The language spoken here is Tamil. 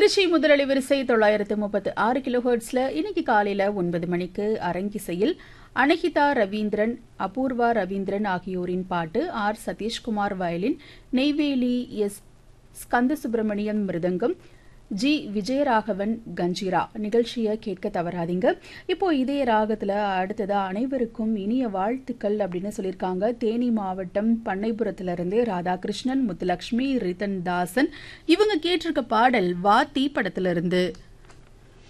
திருச்சி முதலளி வரிசை தொள்ளாயிரத்து முப்பத்து ஆறு கிலோஹெர்ட்ஸ்ல இன்னைக்கு காலையில ஒன்பது மணிக்கு அரங்கிசையில் அனகிதா ரவீந்திரன் அபூர்வா ரவீந்திரன் ஆகியோரின் பாட்டு R Satishkumar violin Neyveli S Skanda Subramaniam mridangam G Vijayaraghavan kanjira நிகழ்ச்சியை கேட்க தவறாதீங்க இப்போ இதே ராகத்துல அடுத்ததா அனைவருக்கும் இனிய வாழ்த்துக்கள் அப்படின்னு சொல்லியிருக்காங்க தேனி மாவட்டம் பண்ணைபுரத்திலிருந்து ராதாகிருஷ்ணன் முத்துலட்சுமி ரிதன் தாசன் இவங்க கேட்டிருக்க பாடல் வாத்தி படத்திலிருந்து